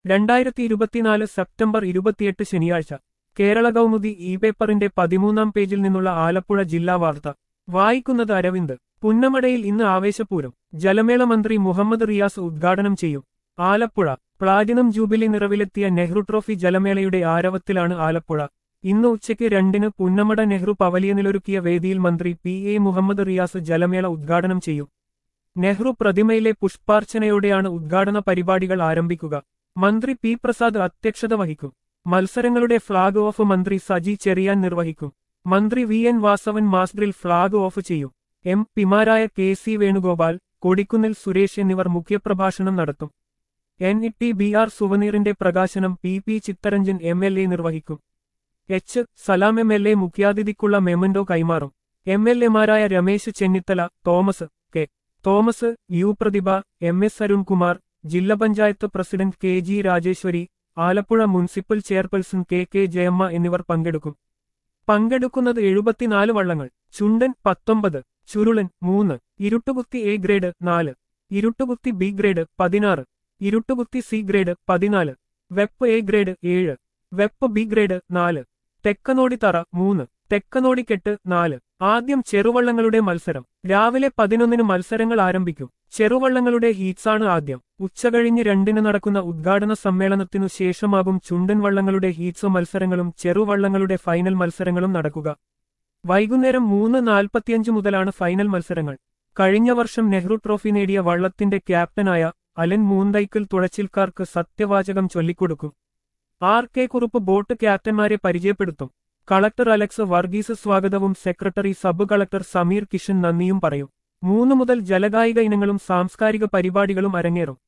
രണ്ടായിരത്തി ഇരുപത്തിനാല് സെപ്റ്റംബർ ഇരുപത്തിയെട്ട് ശനിയാഴ്ച കേരള കൗമുദി ഇ പേപ്പറിന്റെ പതിമൂന്നാം പേജിൽ നിന്നുള്ള ആലപ്പുഴ ജില്ലാ വാർത്ത വായിക്കുന്നത് അരവിന്ദ് പുന്നമടയിൽ ഇന്ന് ആവേശപൂരം ജലമേള മന്ത്രി മുഹമ്മദ് റിയാസ് ഉദ്ഘാടനം ചെയ്യും ആലപ്പുഴ പ്ലാറ്റിനം ജൂബിലി നിറവിലെത്തിയ നെഹ്റു ട്രോഫി ജലമേളയുടെ ആരവത്തിലാണ് ആലപ്പുഴ ഇന്ന് ഉച്ചയ്ക്ക് രണ്ടിന് പുന്നമട നെഹ്റു പവലിയനിലൊരുക്കിയ വേദിയിൽ മന്ത്രി പി എ മുഹമ്മദ് റിയാസ് ജലമേള ഉദ്ഘാടനം ചെയ്യും നെഹ്റു പ്രതിമയിലെ പുഷ്പാർച്ചനയോടെയാണ് ഉദ്ഘാടന പരിപാടികൾ ആരംഭിക്കുക മന്ത്രി പി പ്രസാദ് അധ്യക്ഷത വഹിക്കും മത്സരങ്ങളുടെ ഫ്ളാഗ് ഓഫ് മന്ത്രി സജി ചെറിയാൻ നിർവഹിക്കും മന്ത്രി വി എൻ വാസവൻ മാസ്റ്ററിൽ ഫ്ളാഗ് ഓഫ് ചെയ്യും എം പിമാരായ കെ സി വേണുഗോപാൽ കൊടിക്കുന്നിൽ സുരേഷ് എന്നിവർ മുഖ്യപ്രഭാഷണം നടത്തും N E T B R സുവനീറിന്റെ പ്രകാശനം P P Chittaranjan M L A നിർവഹിക്കും H Salam M L A മുഖ്യാതിഥിക്കുള്ള മെമന്റോ കൈമാറും എം എൽ എമാരായ Ramesh Chennithala Thomas K Thomas U Prathibha M S Arunkumar ജില്ലാ panchayat president K G Rajeshwari Alappuzha municipal chairperson K K Jayamma എന്നിവർ പങ്കെടുക്കും പങ്കെടുക്കുന്നത് എഴുപത്തിനാല് വള്ളങ്ങൾ ചുണ്ടൻ പത്തൊമ്പത് ചുരുളൻ മൂന്ന് ഇരുട്ടുകുത്തി എ ഗ്രേഡ് നാല് ഇരുട്ടുകുത്തി ബി ഗ്രേഡ് പതിനാറ് ഇരുട്ടുകുത്തി സി ഗ്രേഡ് പതിനാല് വെപ്പ് എ ഗ്രേഡ് ഏഴ് വെപ്പ് ബി ഗ്രേഡ് നാല് തെക്കനോടിത്തറ മൂന്ന് തെക്കനോടിക്കെട്ട് നാല് ആദ്യം ചെറുവള്ളങ്ങളുടെ മത്സരം രാവിലെ പതിനൊന്നിന് മത്സരങ്ങൾ ആരംഭിക്കും ചെറുവള്ളങ്ങളുടെ ഹീറ്റ്സാണ് ആദ്യം ഉച്ചകഴിഞ്ഞ് രണ്ടിന് നടക്കുന്ന ഉദ്ഘാടന സമ്മേളനത്തിനു ശേഷമാകും ചുണ്ടൻ വള്ളങ്ങളുടെ ഹീറ്റ്സ് മത്സരങ്ങളും ചെറുവള്ളങ്ങളുടെ ഫൈനൽ മത്സരങ്ങളും നടക്കുക വൈകുന്നേരം മൂന്ന് നാൽപ്പത്തിയഞ്ച് മുതലാണ് ഫൈനൽ മത്സരങ്ങൾ കഴിഞ്ഞ വർഷം നെഹ്റു ട്രോഫി നേടിയ വള്ളത്തിന്റെ ക്യാപ്റ്റനായ അലൻ മൂന്തൈക്കൽ തുഴച്ചിൽക്കാർക്ക് സത്യവാചകം ചൊല്ലിക്കൊടുക്കും ആർ കെ കുറുപ്പ് ബോട്ട് ക്യാപ്റ്റന്മാരെ പരിചയപ്പെടുത്തും കളക്ടർ അലക്സ് വർഗീസ് സ്വാഗതവും സെക്രട്ടറി സബ് കളക്ടർ സമീർ കിഷൻ നന്ദിയും പറയും മൂന്ന് മുതൽ ജലകായിക ഇനങ്ങളും സാംസ്കാരിക പരിപാടികളും അരങ്ങേറും